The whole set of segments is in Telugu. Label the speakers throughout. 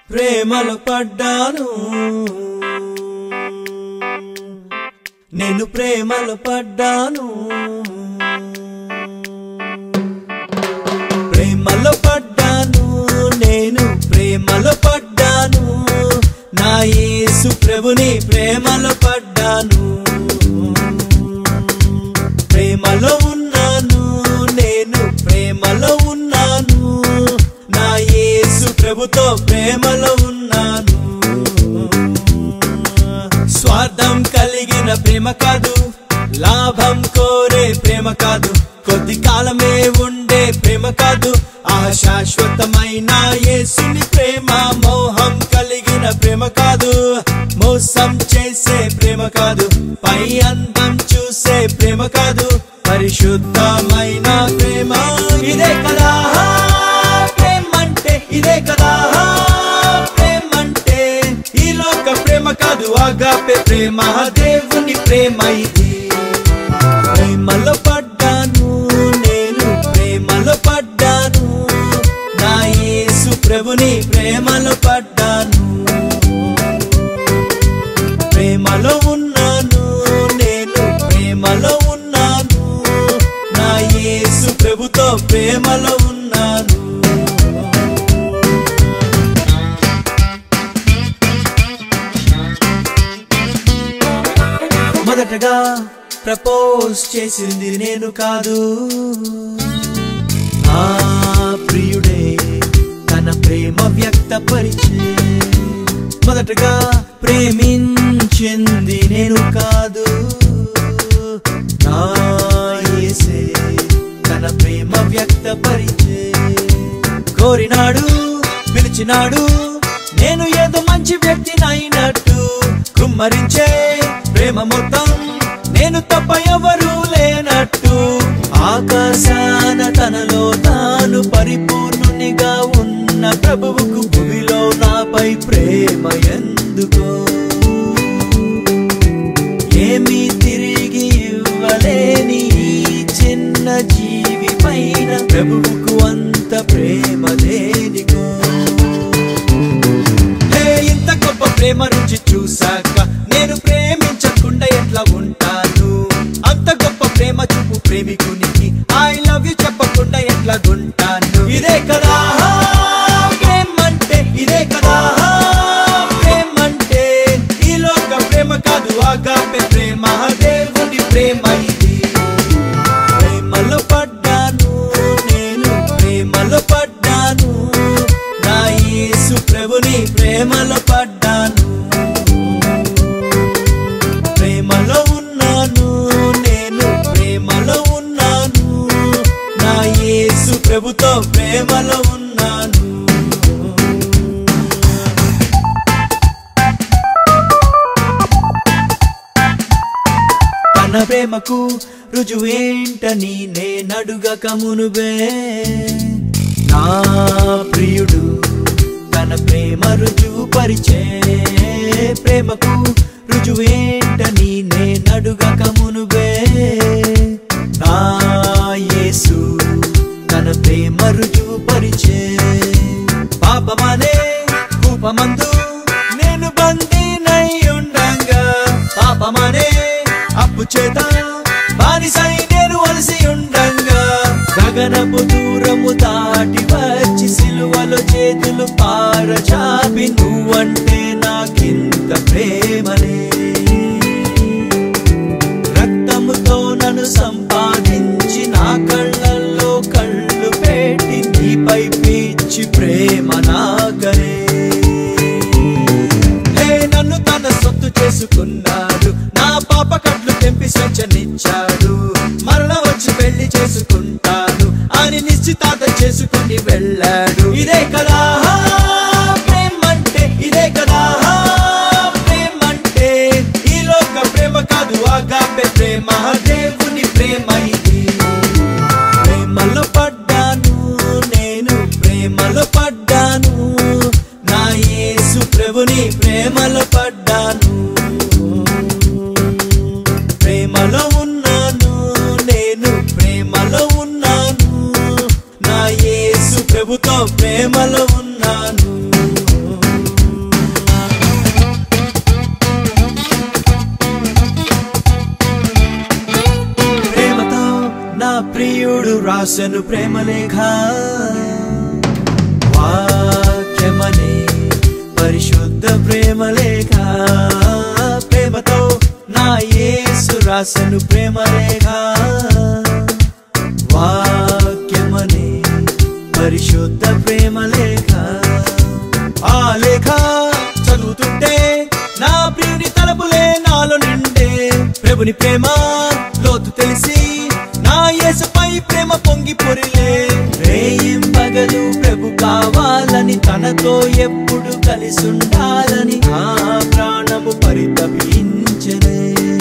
Speaker 1: ప్రేమలో పడ్డాను నేను ప్రేమలో పడ్డాను ప్రేమలో పడ్డాను నేను ప్రేమలో పడ్డాను నా యేసు ప్రభుని ప్రేమలో పడ్డాను ప్రేమలో ఉన్నాను నేను ప్రేమలో ఉన్నాను నా యేసు ప్రభుతో ప్రేమలో ఉన్నాను స్వార్థం కలిగిన ప్రేమ కాదు లాభం కోరే ప్రేమ కాదు కొద్ది కాలమే ఉండే ప్రేమ కాదు ఆ శాశ్వతమైన యేసుని ప్రేమ మోహం కలిగిన ప్రేమ కాదు మోసం చేసే ప్రేమ కాదు పై అందం చూసే ప్రేమ కాదు పరిశుద్ధమైన ప్రేమ ఇదే కదా ప్రేమంటే ఇదే కదా ప్రేమంటే ఈ లోక ప్రేమ కాదు ఆగాపే ప్రేమ దేవుని ప్రేమ ఇది ప్రేమలో పడ్డాను నేను ప్రేమలో పడ్డాను నా యేసు ప్రభుని ప్రేమలో పడ్డాను ప్రేమలో ఉన్నాను నేను ప్రేమలో ఉన్నాను నా యేసు ప్రభుతో ప్రేమలో ఉన్నాను మొదటగా ప్రపోజ్ చేసింది నేను కాదు ఆ ప్రియుడే తన ప్రేమ వ్యక్తపరిచే మొదటగా ప్రేమించింది నేను కాదు నా యేసే తన ప్రేమ వ్యక్తపరిచే కోరినాడు పిలిచినాడు నేను ఏదో మంచి వ్యక్తినైనట్టు కుమ్మరించే ప్రేమ మొత్తం నేను తప్ప ఎవరు లేనట్టు ఆకాశాన తనలో తాను పరిపూర్ణునిగా ఉన్న ప్రభువుకు భూమిలో నాపై ప్రేమ ఎందుకో ఏమీ తిరిగి ఇవ్వలేని ఈ చిన్న జీవి పైన ప్రభువుకు అంత ప్రేమ దేనికో హే ఇంత గొప్ప ప్రేమ రుచి చూసాక నేను ప్రేమించకుండా ఎట్లా ఉంటాను అంత గొప్ప ప్రేమ చూపు ప్రేమికునికి ఐ లవ్ యు చెప్పకుండా ఎట్లా ఉంటాను ఇదే కదా ప్రేమంటే ఇదే కదా ప్రేమంటే ఈ లోక ప్రేమ కాదు ఆగాపే ప్రేమ దేవుని ప్రేమ ఇది ప్రేమలో పడ్డాను నేను ప్రేమలో పడ్డాను నా యేసు ప్రభుని ప్రేమలో పడ్డాను ప్రేమలో ఉన్నాను నేను ప్రేమలో ఉన్నాను నా యేసు ప్రభుతో ప్రేమలో ఉన్నాను తన ప్రేమకు రుజువేంటని నేనడుగక మునుబే నా ప్రియుడు తన ప్రేమ రుజువు పరిచే ప్రేమకు రుజువేంటని నేనడుగక మునుబే నా యేసు తన ప్రేమ రుజువు పరిచే పాపమనే కూపమందు నేను బందీనై ఉండంగా పాపమనే అప్పు చేత బానిసై నేను అలసి ఉండంగా గగనపు దూరము దాటి వచ్చి సిలువలో చేతులు పారచాపి నువ్వంటే నాకింత ప్రేమనే రక్తముతో నన్ను సంపాదించి నా కళ్ళల్లో కళ్ళు పెట్టి నీపై పీచి ప్రేమ నాకనే హే నన్ను తన సొత్తు చేసుకున్నాడు నా పాప కట్లు తెంపి స్వేచ్ఛనిచ్చాడు మరణ వచ్చి పెళ్లి చేసుకుంటాను అని నిశ్చితార్థ చేసుకుని వెళ్ళాడు ఇదే కదా ప్రేమంటే ఇదే కదా ప్రేమంటే ఈ లోక ప్రేమ కాదు ఆగాపే ప్రేమ దేవుని ప్రేమ ఇది ప్రేమలో పడ్డాను నేను ప్రేమలో పడ్డాను నా యేసు ప్రభుని ప్రేమలో పడ్డాను ప్రేమలో ఉన్నాను నేను ప్రేమలో ఉన్నాను నా యేసు ప్రభుతో ప్రేమలో ఉన్నాను ప్రియుడు రాసను ప్రేమలేఖ వాక్యమనే పరిశుద్ధ ప్రేమలేఖ ప్రేమతో నా యేసు రాసను ప్రేమలేఖ వాక్యమనే పరిశుద్ధ ప్రేమలేఖ ఆ లేఖ చదువుతుంటే నా ప్రియుని తలపులే నాలో నిండే ప్రభుని ప్రేమ లోతు తెలిసి నా యేసుపై ప్రేమ పొంగి పొరిలే రేయిం పగలు ప్రభు కావాలని తనతో ఎప్పుడు కలిసి ఉండాలని ఆ ప్రాణము పరితపించనే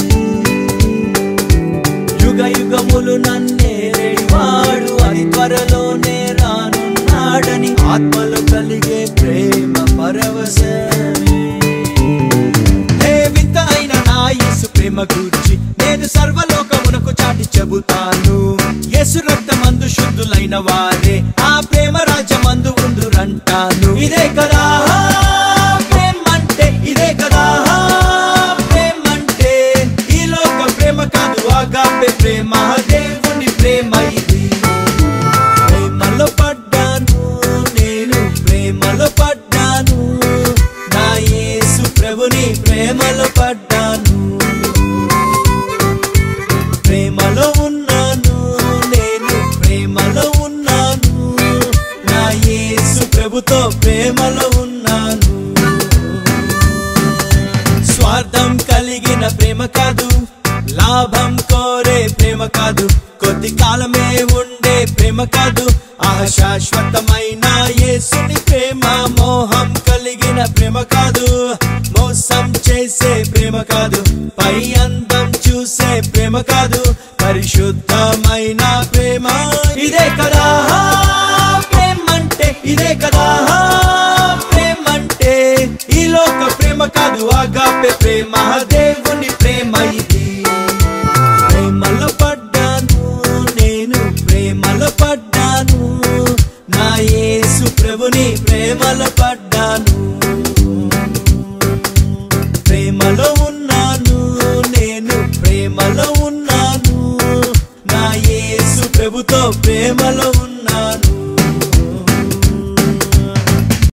Speaker 1: యుగ యుగములు నన్నేవాడు అది త్వరలోనే రానున్నాడని ఆత్మలు కలిగే ప్రేమ పరవశమే ఏ వింత అయిన నా యేసు ప్రేమ గూర్చి నేను సర్వలోకమునకు చాటి చెబుతాను యేసు రక్తమందు శుద్ధులైన వారే ఆ ప్రేమ రాజ్యమందు ఉందురంటాను ఇదే కదా ప్రేమంటే ఇదే కదా ప్రేమంటే ఈ లోక ప్రేమ కాదు ఆగాపే ప్రేమ దేవుని ప్రేమ ఇది ప్రేమలో పడ్డాను నేను ప్రేమలో పడ్డాను నా యేసు ప్రభుని ప్రేమలో పడ్డాను ప్రేమలో ఉన్నాను నేను ప్రేమలో ఉన్నాను నా యేసు ప్రభుతో ప్రేమలో ఉన్నాను స్వార్థం కలిగిన ప్రేమ కాదు లాభం కోరే ప్రేమ కాదు కొద్ది కాలమే ఉండే ప్రేమ కాదు ఆ శాశ్వతమైన యేసుని ప్రేమ మోహం కలిగిన ప్రేమ కాదు మోసం చేసే ప్రేమ కాదు పై అందం చూసే ప్రేమ కాదు పరిశుద్ధమైన ప్రేమ ఇదే కదా ప్రేమంటే ఇదే కదా ప్రేమంటే ఈ లోక ప్రేమ కాదు ఆగాపే ప్రేమ